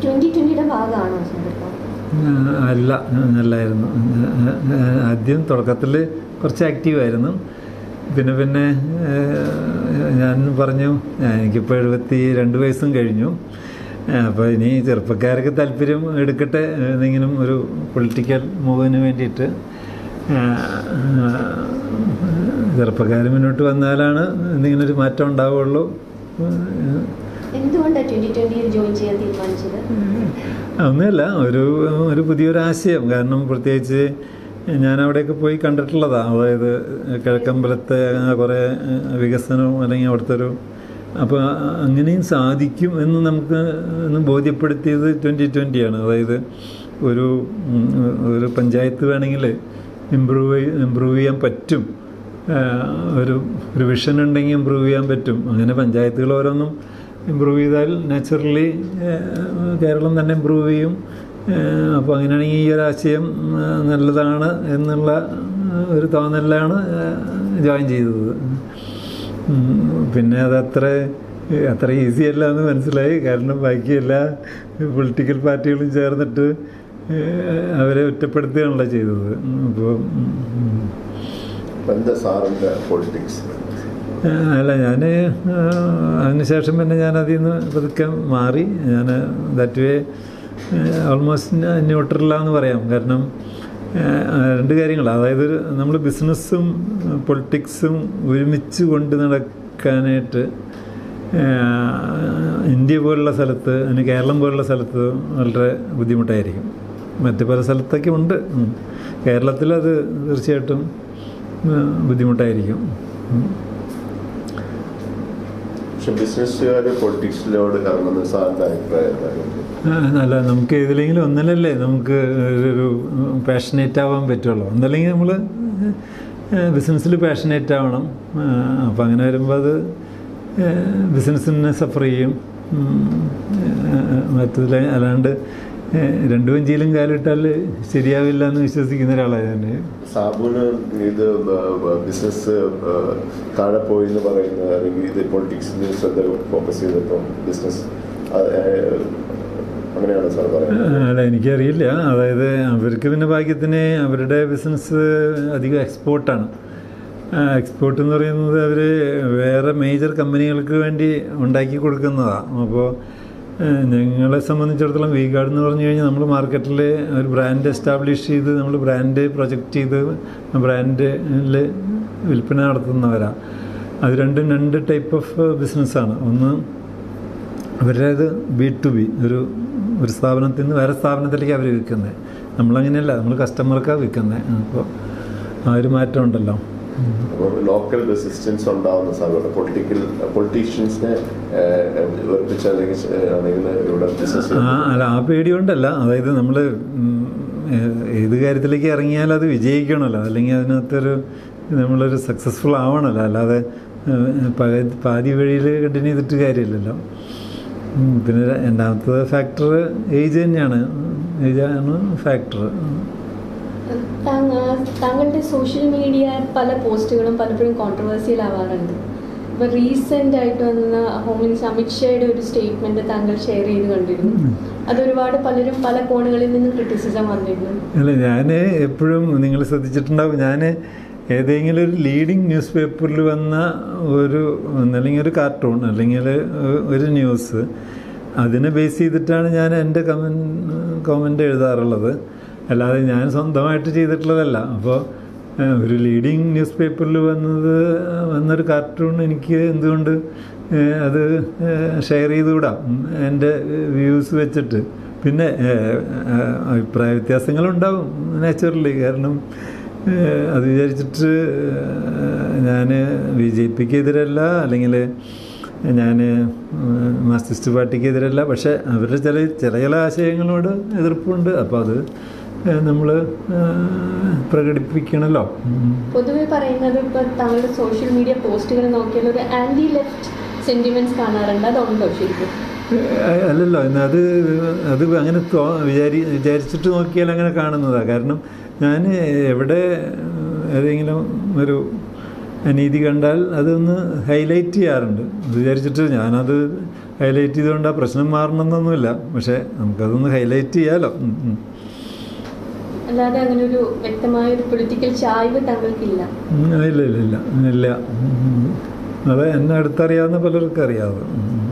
Twenty ട്വന്റിയുടെ ഭാഗമാണോ സന്ദർഭം ആ, അല്ല അല്ലായിരുന്നു ആ, ആദ്യം തുടക്കത്തിൽ കുറച്ച് ആക്റ്റീവായിരുന്നു പിന്നെ പിന്നെ ആ, ഞാൻ പറഞ്ഞു ആ, എനിക്കിപ്പോൾ എഴുപത്തി രണ്ട് വയസ്സും കഴിഞ്ഞു അപ്പോൾ ഇനി ചെറുപ്പക്കാർക്ക് താല്പര്യം എടുക്കട്ടെ എന്തെങ്കിലും ഒരു പൊളിറ്റിക്കൽ മൂവിന് വേണ്ടിയിട്ട് ആ, ചെറുപ്പക്കാർ മുന്നോട്ട് വന്നാലാണ് എന്തെങ്കിലും ഒരു മാറ്റം ഉണ്ടാവുള്ളൂ എന്തുകൊണ്ടാണ് ട്വന്റി ട്വന്റിയിൽ ജോയിൻ ചെയ്യാൻ തീരുമാനിച്ചത് ഒന്നുമില്ല ഒരു ഒരു പുതിയൊരു ആശയം കാരണം പ്രത്യേകിച്ച് ഞാൻ അവിടെയൊക്കെ പോയി കണ്ടിട്ടുള്ളതാണ് അതായത് കിഴക്കമ്പലത്തെ അങ്ങനെ കുറേ വികസനവും അല്ലെങ്കിൽ അവിടുത്തെ ഒരു അപ്പോൾ അങ്ങനെയും സാധിക്കും എന്ന് നമുക്ക് ഒന്ന് ബോധ്യപ്പെടുത്തിയത് ട്വൻറ്റി ട്വൻറ്റിയാണ് അതായത് ഒരു ഉം, ഒരു പഞ്ചായത്ത് വേണമെങ്കിൽ ഇമ്പ്രൂവ് ഇമ്പ്രൂവ് ചെയ്യാൻ പറ്റും ആ, ഒരു ഒരു വിഷൻ ഉണ്ടെങ്കിൽ ഇമ്പ്രൂവ് ചെയ്യാൻ പറ്റും അങ്ങനെ പഞ്ചായത്തുകൾ ഓരോന്നും ഇമ്പ്രൂവ് ചെയ്താൽ നാച്ചുറലി കേരളം തന്നെ ഇമ്പ്രൂവ് ചെയ്യും അപ്പോൾ അങ്ങനെയാണെങ്കിൽ ഈ ഒരു ആശയം ആ, നല്ലതാണ് എന്നുള്ള ആ, ഒരു തോന്നലിലാണ് ജോയിൻ ചെയ്തത് ഉം, പിന്നെ അതത്ര അത്ര ഈസി അല്ല എന്ന് മനസ്സിലായി കാരണം ബാക്കി എല്ലാ പൊളിറ്റിക്കൽ പാർട്ടികളും ചേർന്നിട്ട് ഏഹ്, അവരെ ഒറ്റപ്പെടുത്തുകയാണല്ലോ ചെയ്തത് അപ്പോൾ എന്താ സാറിന്റെ പൊളിറ്റിക്സ് അല്ല ഞാൻ അതിനുശേഷം പിന്നെ ഞാൻ അതിൽ നിന്ന് പതുക്കെ മാറി ഞാൻ ദാറ്റ് വേ ഓൾമോസ്റ്റ് ന്യൂട്രലാന്ന് പറയാം കാരണം ആ, രണ്ട് കാര്യങ്ങൾ അതായത് നമ്മൾ ബിസിനസ്സും പൊളിറ്റിക്സും ഒരുമിച്ച് കൊണ്ട് നടക്കാനായിട്ട് ആ, ഇന്ത്യ പോലുള്ള സ്ഥലത്ത് അതിന് കേരളം പോലുള്ള സ്ഥലത്ത് വളരെ ബുദ്ധിമുട്ടായിരിക്കും മറ്റ് പല സ്ഥലത്തൊക്കെ ഉണ്ട് ഉം. കേരളത്തിൽ അത് തീർച്ചയായിട്ടും ആ, ബുദ്ധിമുട്ടായിരിക്കും ഉം. പക്ഷെ ബിസിനസ്സുകാർ പൊളിറ്റിക്സിലോട് ഇറങ്ങുന്ന സാറിന്റെ അഭിപ്രായം എന്തായിരുന്നു ആ, അല്ല നമുക്ക് ഏതിലെങ്കിലും ഒന്നിലല്ലേ നമുക്ക് ഒരു പാഷനേറ്റ് ആവാൻ പറ്റുള്ളൂ ഒന്നല്ലെങ്കിൽ നമ്മൾ ബിസിനസ്സിൽ പാഷനേറ്റ് ആവണം അപ്പം അങ്ങനെ വരുമ്പോൾ അത് ബിസിനസ്സിനെ സഫർ ചെയ്യും മറ്റതിൽ അല്ലാണ്ട് ഏ, രണ്ടു വഞ്ചിയിലും കാലിട്ടാൽ ശരിയാവില്ല എന്ന് വിശ്വസിക്കുന്ന ഒരാളാണ് ഞാൻ സാബുന് ഇത് ബിസിനസ് താഴെ പോയി എന്ന് പറയുന്നത് അല്ലെങ്കിൽ ഇത് പൊളിറ്റിക്സിൽ ശ്രദ്ധ ഫോക്കസ് ചെയ്തപ്പോൾ ബിസിനസ് അങ്ങനെയാണ് സാർ പറയുന്നത് അല്ല എനിക്കറിയില്ല അതായത് അവർക്ക് പിന്നെ ഭാഗ്യത്തിന് അവരുടെ ബിസിനസ് അധികം എക്സ്പോർട്ടാണ് എക്സ്പോർട്ട് എന്ന് പറയുന്നത് അവർ വേറെ മേജർ കമ്പനികൾക്ക് വേണ്ടി ഉണ്ടാക്കി കൊടുക്കുന്നതാണ് അപ്പോൾ ഞങ്ങളെ സംബന്ധിച്ചിടത്തോളം വി ഗാർഡ് എന്ന് പറഞ്ഞു കഴിഞ്ഞാൽ നമ്മൾ മാർക്കറ്റിൽ ഒരു ബ്രാൻഡ് എസ്റ്റാബ്ലിഷ് ചെയ്ത് നമ്മൾ ബ്രാൻഡ് പ്രൊജക്റ്റ് ചെയ്ത് ബ്രാൻഡിൽ വിൽപ്പന നടത്തുന്നവരാണ് അത് രണ്ടും രണ്ട് ടൈപ്പ് ഓഫ് ബിസിനസ്സാണ് ഒന്ന് അവരുടേത് ബി ടു ബി ഒരു ഒരു സ്ഥാപനത്തിൽ നിന്ന് വേറെ സ്ഥാപനത്തിലേക്ക് അവർ വിൽക്കുന്നത് നമ്മളങ്ങനെയല്ല നമ്മൾ കസ്റ്റമർക്കാണ് വിൽക്കുന്നത് അപ്പോൾ ആ ഒരു മാറ്റം ഉണ്ടല്ലോ അപ്പോൾ ലോക്കൽ റെസിസ്റ്റൻസ് ഉണ്ടാവുന്ന സാറുണ്ട് പൊളിറ്റിക്കൽ പൊളിറ്റീഷ്യൻസിനെ വെറുപ്പിച്ച് അല്ലെങ്കിൽ ആണെങ്കിൽ ഇവിടെ ബിസിനസ് ആ അല്ല ആ പേടി കൊണ്ടല്ല അതായത് നമ്മൾ ഏത് കാര്യത്തിലേക്ക് ഇറങ്ങിയാൽ അത് വിജയിക്കണമല്ലോ അല്ലെങ്കിൽ അതിനകത്തൊരു നമ്മളൊരു സക്സസ്ഫുൾ ആവണമല്ലോ അല്ലാതെ ഏഹ്, പകുതി പാതി വഴിയിൽ കണ്ടിന്യൂ ചെയ്തിട്ട് കാര്യമില്ലല്ലോ ഉം, പിന്നെ രണ്ടാമത്തെ ഫാക്ടർ ഏജ് തന്നെയാണ് ഏജാണ് ഫാക്ടർ താങ്ക- താങ്കളുടെ സോഷ്യൽ മീഡിയ പല പോസ്റ്റുകളും പലപ്പോഴും കോൺട്രവേഴ്സിയൽ ആവാറുണ്ട് ഇപ്പൊ റീസെന്റ് ആയിട്ട് വന്ന ഹോം മിനിസ്റ്റർ അമിത്ഷായുടെ ഒരു സ്റ്റേറ്റ്മെന്റ് താങ്കൾ ഷെയർ ചെയ്ത് കണ്ടിരുന്നു അതൊരുപാട് പലരും പല കോണുകളിൽ നിന്ന് ക്രിറ്റിസിസം വന്നിരുന്നു അല്ല ഞാൻ എപ്പോഴും നിങ്ങൾ ശ്രദ്ധിച്ചിട്ടുണ്ടാവും ഞാൻ ഏതെങ്കിലും ഒരു ലീഡിങ് ന്യൂസ് പേപ്പറിൽ വന്ന ഒരു അല്ലെങ്കിൽ ഒരു കാർട്ടൂൺ അല്ലെങ്കിൽ ഒരു ന്യൂസ് അതിനെ ബേസ് ചെയ്തിട്ടാണ് ഞാൻ എൻ്റെ കമൻ കമൻ്റ് എഴുതാറുള്ളത് അല്ലാതെ ഞാൻ സ്വന്തമായിട്ട് ചെയ്തിട്ടുള്ളതല്ല അപ്പോൾ ഏഹ്, ഒരു ലീഡിങ് ന്യൂസ് പേപ്പറിൽ വന്നത് വന്നൊരു കാർട്ടൂൺ എനിക്ക് എന്തുകൊണ്ട് ഏഹ്, അത് ഷെയർ ചെയ്തുകൂടാ ഉം, എൻ്റെ വ്യൂസ് വെച്ചിട്ട് പിന്നെ ഏഹ്, ഏഹ്, അഭിപ്രായ വ്യത്യാസങ്ങളുണ്ടാവും നാച്ചുറലി കാരണം ഏഹ്, അത് വിചാരിച്ചിട്ട് ഞാൻ ബി ജെ പിക്ക് എതിരല്ല അല്ലെങ്കിൽ ഞാൻ മാർക്സിസ്റ്റ് പാർട്ടിക്ക് എതിരല്ല പക്ഷേ അവരുടെ ചില ചില ചില ആശയങ്ങളോട് എതിർപ്പുണ്ട് അപ്പോൾ അത് നമ്മൾ പ്രകടിപ്പിക്കണമല്ലോ ഉം. പൊതുവെ പറയുന്നത് ഇപ്പൊ താങ്കളുടെ സോഷ്യൽ മീഡിയ പോസ്റ്റുകൾ നോക്കിയാൽ ഒരു ആന്റി ലെഫ്റ്റ് സെന്റിമെന്റ്സ് കാണാറുണ്ട് അതുണ്ടോ ശരിക്കും ഏഹ് അല്ലല്ലോ ഇന്ന് അത് അത് അങ്ങനെ തോ വിചാരി വിചാരിച്ചിട്ട് നോക്കിയാൽ അങ്ങനെ കാണുന്നതാണ് കാരണം ഞാൻ എവിടെ ഏതെങ്കിലും ഒരു അനീതി കണ്ടാൽ അതൊന്ന് ഹൈലൈറ്റ് ചെയ്യാറുണ്ട് അത് വിചാരിച്ചിട്ട് ഞാനത് ഹൈലൈറ്റ് ചെയ്തുകൊണ്ട് ആ പ്രശ്നം മാറണമെന്നൊന്നുമില്ല പക്ഷേ നമുക്കതൊന്ന് ഹൈലൈറ്റ് ചെയ്യാലോ ഉം, ഉം. അല്ലാതെ അങ്ങനെ ഒരു വ്യക്തമായ ഒരു പൊളിറ്റിക്കൽ ചായ്വ് താങ്കൾക്കില്ല ഉം, ഇല്ല ഇല്ല ഇല്ല ഇല്ല ഉം. അത് എന്നെ അടുത്തറിയാവുന്ന പലർക്കും അറിയാതെ ഉം.